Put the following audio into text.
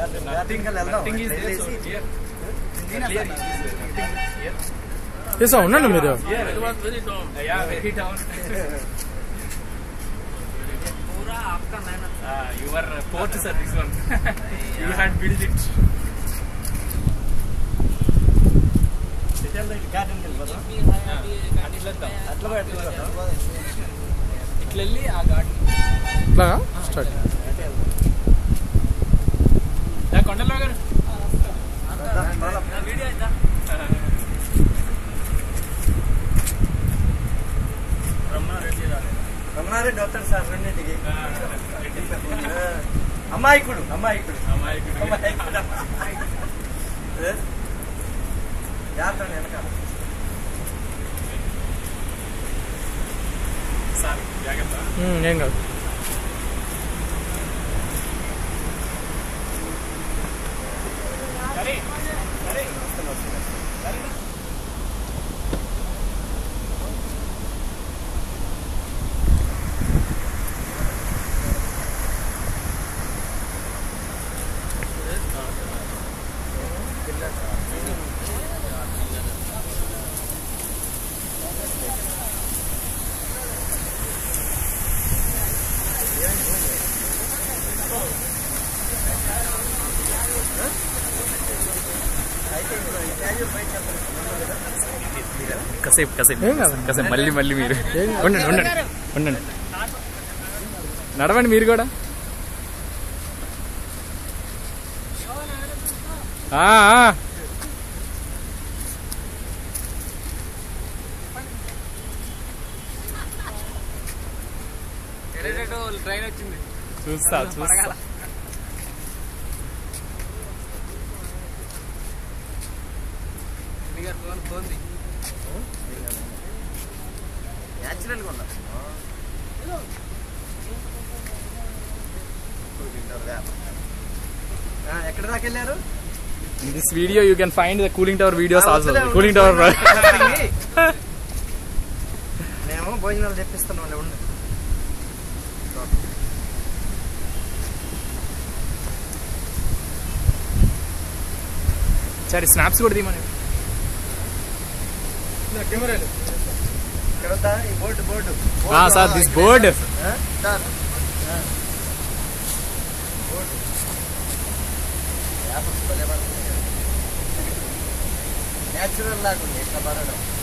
Batting వెళ్దాం Nothing is there, so వెళ్ళేసి here. Clear is there. Nothing here. చేసా ఉండండి మీరు Here. Yeah, very down. पूरा आपका मेहनत Ah, your port, sir, this one. You had built it. Garden వెళ్ళిపోదాం भी है अभी అట్లా వెళ్దాం. అట్లా పోయి అట్లా వెళ్దాం. ఇట్లా వెళ్ళి ఆ గార్డెన్ ఇట్లాగా స్టార్ట్ కొండలో గారు వెళ్దాం, వెళ్దాం. वीडियो इतना రమణారెడ్డి వస్తాడు సార్ రెండింటికి ఆ, అమాయకుడు అమాయకుడు అమాయకుడు ఏ? జాగ్రత్త అండి వెనకాల సార్ జాగ్రత్త ఉమ్, ఏం కాదు సరే సరే కాసేపు కాసేపు ఏం కాదు. కాసేపు మళ్ళీ మళ్ళీ మీరు ఏం కాదు. ఉండండి ఉండండి ఉండండి నడవండి మీరు కూడా ఆ, ఆ. ట్రైన్ వచ్చింది చూస్తా చూస్తా ఫోన్ ఫోన్ న్యాచురల్ గా ఉన్నారు ఆ, ఎక్కడ దాకా వెళ్ళారు In this video, you can find the cooling tower videos ఆ, also. వద్దులే, Cooling వద్దులే. tower. మేము భోజనాలు తెప్పిస్తున్నాం ఉండి సరే స్నాప్స్ కూడా తీయమని ఇక్కడ వద్దా? ఈ board board Ah, sir, this board. ఆ? సార్ ఆ. బోర్డు. యాపిల్స్ భలే పడుతున్నాయి కదా. న్యాచురల్ లాగా ఉంది ఇట్లా పడడం